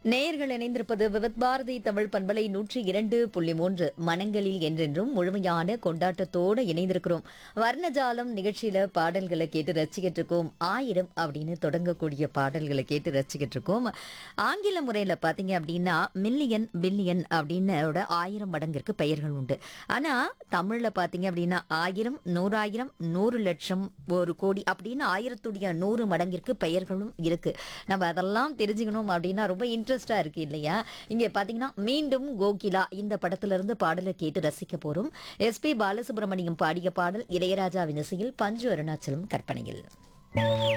நேயர்கள் இணைந்திருப்பது விவத் பாரதி தமிழ் பண்பலை நூற்றி இரண்டு புள்ளி மூன்று மனங்களில் என்றென்றும் முழுமையான கொண்டாட்டத்தோடு இணைந்திருக்கிறோம் வர்ணஜாலம் நிகழ்ச்சியில பாடல்களை கேட்டு ரசிக்கிட்டு இருக்கோம் ஆயிரம் அப்படின்னு தொடங்கக்கூடிய பாடல்களை கேட்டு ரசிக்கிட்டு இருக்கோம் ஆங்கில முறையில பாத்தீங்க அப்படின்னா மில்லியன் பில்லியன் அப்படின்னு ஆயிரம் மடங்கிற்கு பெயர்கள் உண்டு ஆனா தமிழ்ல பாத்தீங்க அப்படின்னா ஆயிரம் நூறாயிரம் நூறு லட்சம் ஒரு கோடி அப்படின்னு ஆயிரத்துடைய நூறு மடங்கிற்கு பெயர்களும் இருக்கு நம்ம அதெல்லாம் தெரிஞ்சுக்கணும் அப்படின்னா ரொம்ப இன்ட்ரெஸ்டா இருக்கு இல்லையா இங்க பாத்தீங்கன்னா மீண்டும் கோகிலா இந்த படத்துல இருந்து பாடலை கேட்டு ரசிக்க போறோம் எஸ்பி பாலசுப்ரமணியம் பாடிய பாடல் இளையராஜாவின் இசையில் பஞ்சு அருணாச்சலம் கற்பனையில்